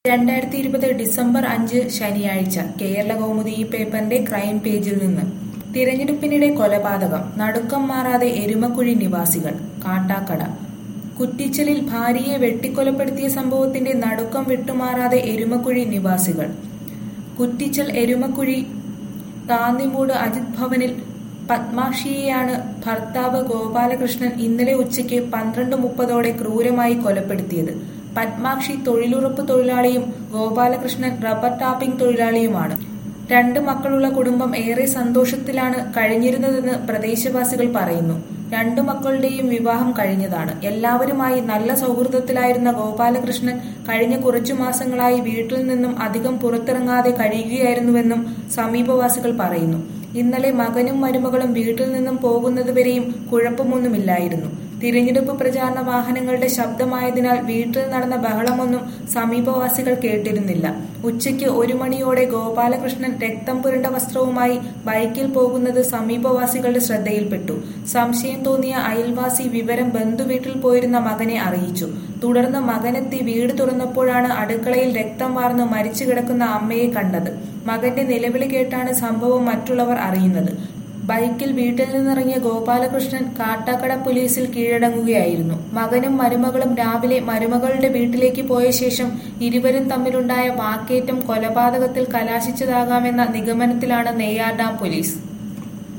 രണ്ടായിരത്തി ഇരുപത് ഡിസംബർ അഞ്ച് ശനിയാഴ്ച കേരള കൗമുദി ഈ പേപ്പറിന്റെ ക്രൈം പേജിൽ നിന്ന് തിരഞ്ഞെടുപ്പിനിടെ കൊലപാതകം നടുക്കം മാറാതെ എരുമക്കുഴി നിവാസികൾ കാട്ടാക്കട കുറ്റിച്ചലിൽ ഭാര്യയെ വെട്ടിക്കൊലപ്പെടുത്തിയ സംഭവത്തിന്റെ നടുക്കം വിട്ടുമാറാതെ എരുമക്കുഴി നിവാസികൾ കുറ്റിച്ചൽ എരുമക്കുഴി താന്നിമൂട് അജിത് ഭവനിൽ പത്മാക്ഷിയെയാണ് ഭർത്താവ് ഗോപാലകൃഷ്ണൻ ഇന്നലെ ഉച്ചയ്ക്ക് പന്ത്രണ്ട് മുപ്പതോടെ ക്രൂരമായി കൊലപ്പെടുത്തിയത് പത്മാക്ഷി തൊഴിലുറപ്പ് തൊഴിലാളിയും ഗോപാലകൃഷ്ണൻ റബ്ബർ ടാപ്പിംഗ് തൊഴിലാളിയുമാണ് രണ്ട് മക്കളുള്ള കുടുംബം ഏറെ സന്തോഷത്തിലാണ് കഴിഞ്ഞിരുന്നതെന്ന് പ്രദേശവാസികൾ പറയുന്നു രണ്ടു മക്കളുടെയും വിവാഹം കഴിഞ്ഞതാണ് എല്ലാവരുമായി നല്ല സൗഹൃദത്തിലായിരുന്ന ഗോപാലകൃഷ്ണൻ കഴിഞ്ഞ കുറച്ചു മാസങ്ങളായി വീട്ടിൽ നിന്നും അധികം പുറത്തിറങ്ങാതെ കഴിയുകയായിരുന്നുവെന്നും സമീപവാസികൾ പറയുന്നു ഇന്നലെ മകനും മരുമകളും വീട്ടിൽ നിന്നും പോകുന്നതുവരെയും കുഴപ്പമൊന്നുമില്ലായിരുന്നു തിരഞ്ഞെടുപ്പ് പ്രചാരണ വാഹനങ്ങളുടെ ശബ്ദമായതിനാൽ വീട്ടിൽ നടന്ന ബഹളമൊന്നും സമീപവാസികൾ കേട്ടിരുന്നില്ല ഉച്ചയ്ക്ക് ഒരു മണിയോടെ ഗോപാലകൃഷ്ണൻ രക്തം പുരണ്ട വസ്ത്രവുമായി ബൈക്കിൽ പോകുന്നത് സമീപവാസികളുടെ ശ്രദ്ധയിൽപ്പെട്ടു സംശയം തോന്നിയ അയൽവാസി വിവരം ബന്ധുവീട്ടിൽ പോയിരുന്ന മകനെ അറിയിച്ചു തുടർന്ന് മകനെത്തി വീട് തുറന്നപ്പോഴാണ് അടുക്കളയിൽ രക്തം വാർന്ന് മരിച്ചു കിടക്കുന്ന അമ്മയെ കണ്ടത് മകന്റെ നിലവിളി കേട്ടാണ് സംഭവം മറ്റുള്ളവർ അറിയുന്നത് ബൈക്കിൽ വീട്ടിൽ നിന്നിറങ്ങിയ ഗോപാലകൃഷ്ണൻ കാട്ടാക്കട പോലീസിൽ കീഴടങ്ങുകയായിരുന്നു മകനും മരുമകളും രാവിലെ മരുമകളുടെ വീട്ടിലേക്ക് പോയ ശേഷം ഇരുവരും തമ്മിലുണ്ടായ വാക്കേറ്റം കൊലപാതകത്തിൽ കലാശിച്ചതാകാമെന്ന നിഗമനത്തിലാണ് നെയ്യാർ ഡാം പോലീസ്